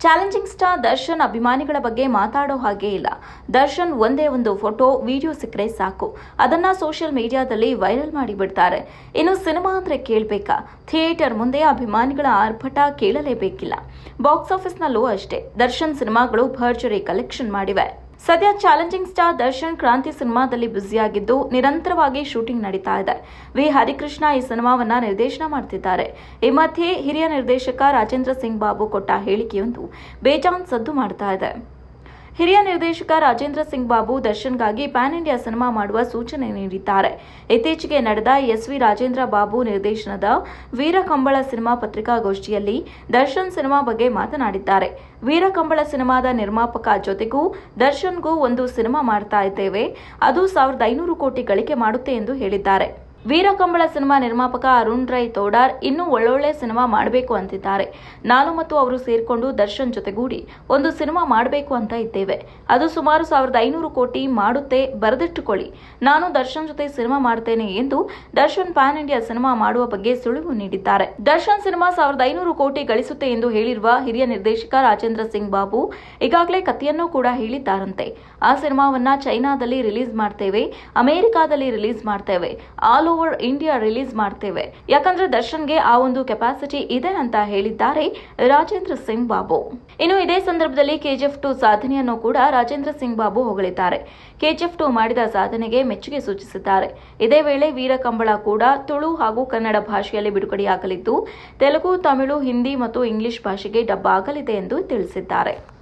challenging star Darshan ಅಭಿಮಾನಿಗಳ ಬಗ್ಗೆ ಮಾತಾಡೋ ಹಾಗೆ ಇಲ್ಲ ದರ್ಶನ್ ಒಂದೇ ಒಂದು ಫೋಟೋ ವಿಡಿಯೋ ಸಿಕ್ಕರೆ ಸಾಕು ಅದನ್ನ ಸೋಷಿಯಲ್ ಮೀಡಿಯಾದಲ್ಲಿ ವೈರಲ್ ಮಾಡಿ ಬಿಡ್ತಾರೆ ಇನ್ನು ಸಿನಿಮಾ ಅಂದ್ರೆ ಕೇಳ್ಬೇಕಾ ಥಿಯೇಟರ್ ಮುಂದೆ ಅಭಿಮಾನಿಗಳ ಆರ್ಭಟ ಕೇಳಲೇಬೇಕಿಲ್ಲ ಬಾಕ್ಸ್ ಆಫೀಸ್ನಲ್ಲೂ ಅಷ್ಟೇ ದರ್ಶನ್ ಸಿನಿಮಾಗಳು ಭರ್ಜರಿ ಕಲೆಕ್ಷನ್ ಮಾಡಿವೆ ಸದ್ಯ ಚಾಲೆಂಜಿಂಗ್ ಸ್ಟಾರ್ ದರ್ಶನ್ ಕ್ರಾಂತಿ ಸಿನಿಮಾದಲ್ಲಿ ಬ್ಯುಸಿಯಾಗಿದ್ದು ನಿರಂತರವಾಗಿ ಶೂಟಿಂಗ್ ನಡೀತಾ ಇದೆ ವಿ ಹರಿಕೃಷ್ಣ ಈ ಸಿನಿಮಾವನ್ನ ನಿರ್ದೇಶನ ಮಾಡ್ತಿದ್ದಾರೆ ಈ ಮಧ್ಯೆ ಹಿರಿಯ ನಿರ್ದೇಶಕ ರಾಜೇಂದ್ರ ಸಿಂಗ್ ಬಾಬು ಕೊಟ್ಟ ಹೇಳಿಕೆಯೊಂದು ಬೇಜಾನ್ ಸದ್ದು ಮಾಡ್ತಾ ಇದೆ ಹಿರಿಯ ನಿರ್ದೇಶಕ ರಾಜೇಂದ್ರ ಸಿಂಗ್ ಬಾಬು ದರ್ಶನ್ಗಾಗಿ ಪ್ಯಾನ್ ಇಂಡಿಯಾ ಸಿನಿಮಾ ಮಾಡುವ ಸೂಚನೆ ನೀಡಿದ್ದಾರೆ ಇತ್ತೀಚೆಗೆ ನಡೆದ ಎಸ್ ವಿ ರಾಜೇಂದ್ರ ಬಾಬು ನಿರ್ದೇಶನದ ವೀರಕಂಬಳ ಸಿನಿಮಾ ಪತ್ರಿಕಾಗೋಷ್ಠಿಯಲ್ಲಿ ದರ್ಶನ್ ಸಿನಿಮಾ ಬಗ್ಗೆ ಮಾತನಾಡಿದ್ದಾರೆ ವೀರಕಂಬಳ ಸಿನಿಮಾದ ನಿರ್ಮಾಪಕ ಜೊತೆಗೂ ದರ್ಶನ್ಗೂ ಒಂದು ಸಿನಿಮಾ ಮಾಡ್ತಾ ಇದ್ದೇವೆ ಅದು ಸಾವಿರದ ಐನೂರು ಕೋಟಿ ಗಳಿಕೆ ಮಾಡುತ್ತೆ ಎಂದು ಹೇಳಿದ್ದಾರೆ ವೀರಕಂಬಳ ಸಿನಿಮಾ ನಿರ್ಮಾಪಕ ಅರುಣ್ ರೈ ತೋಡಾರ್ ಇನ್ನೂ ಒಳ್ಳೊಳ್ಳೆ ಸಿನಿಮಾ ಮಾಡಬೇಕು ಅಂತಿದ್ದಾರೆ ನಾನು ಮತ್ತು ಅವರು ಸೇರ್ಕೊಂಡು ದರ್ಶನ್ ಜೊತೆಗೂಡಿ ಒಂದು ಸಿನಿಮಾ ಮಾಡಬೇಕು ಅಂತ ಇದ್ದೇವೆ ಅದು ಸುಮಾರು ಸಾವಿರದ ಐನೂರು ಕೋಟಿ ಮಾಡುತ್ತೆ ಬರೆದಿಟ್ಟುಕೊಳ್ಳಿ ನಾನು ದರ್ಶನ್ ಜೊತೆ ಸಿನಿಮಾ ಮಾಡ್ತೇನೆ ಎಂದು ದರ್ಶನ್ ಪ್ಯಾನ್ ಇಂಡಿಯಾ ಸಿನಿಮಾ ಮಾಡುವ ಬಗ್ಗೆ ಸುಳಿವು ನೀಡಿದ್ದಾರೆ ದರ್ಶನ್ ಸಿನಿಮಾ ಸಾವಿರದ ಐನೂರು ಕೋಟಿ ಗಳಿಸುತ್ತೆ ಎಂದು ಹೇಳಿರುವ ಹಿರಿಯ ನಿರ್ದೇಶಕ ರಾಜೇಂದ್ರ ಸಿಂಗ್ ಬಾಬು ಈಗಾಗಲೇ ಕಥೆಯನ್ನು ಕೂಡ ಹೇಳಿದ್ದಾರಂತೆ ಆ ಸಿನಿಮಾವನ್ನ ಚೈನಾದಲ್ಲಿ ರಿಲೀಸ್ ಮಾಡ್ತೇವೆ ಅಮೆರಿಕಾದಲ್ಲಿ ರಿಲೀಸ್ ಮಾಡ್ತೇವೆ ಆಲ್ ಓವರ್ ಇಂಡಿಯಾ ರಿಲೀಸ್ ಮಾಡ್ತೇವೆ ಯಾಕಂದ್ರೆ ದರ್ಶನ್ಗೆ ಆ ಒಂದು ಕೆಪಾಸಿಟಿ ಇದೆ ಅಂತ ಹೇಳಿದ್ದಾರೆ ರಾಜೇಂದ್ರ ಸಿಂಗ್ ಬಾಬು ಇನ್ನು ಇದೇ ಸಂದರ್ಭದಲ್ಲಿ ಕೆಜಿಎಫ್ ಟು ಸಾಧನೆಯನ್ನು ಕೂಡ ರಾಜೇಂದ್ರ ಸಿಂಗ್ ಬಾಬು ಹೊಗಳಿದ್ದಾರೆ ಕೆಜಿಎಫ್ ಟು ಮಾಡಿದ ಸಾಧನೆಗೆ ಮೆಚ್ಚುಗೆ ಸೂಚಿಸಿದ್ದಾರೆ ಇದೇ ವೇಳೆ ವೀರಕಂಬಳ ಕೂಡ ತುಳು ಹಾಗೂ ಕನ್ನಡ ಭಾಷೆಯಲ್ಲಿ ಬಿಡುಗಡೆಯಾಗಲಿದ್ದು ತೆಲುಗು ತಮಿಳು ಹಿಂದಿ ಮತ್ತು ಇಂಗ್ಲಿಷ್ ಭಾಷೆಗೆ ಡಬ್ ಆಗಲಿದೆ ಎಂದು ತಿಳಿಸಿದ್ದಾರೆ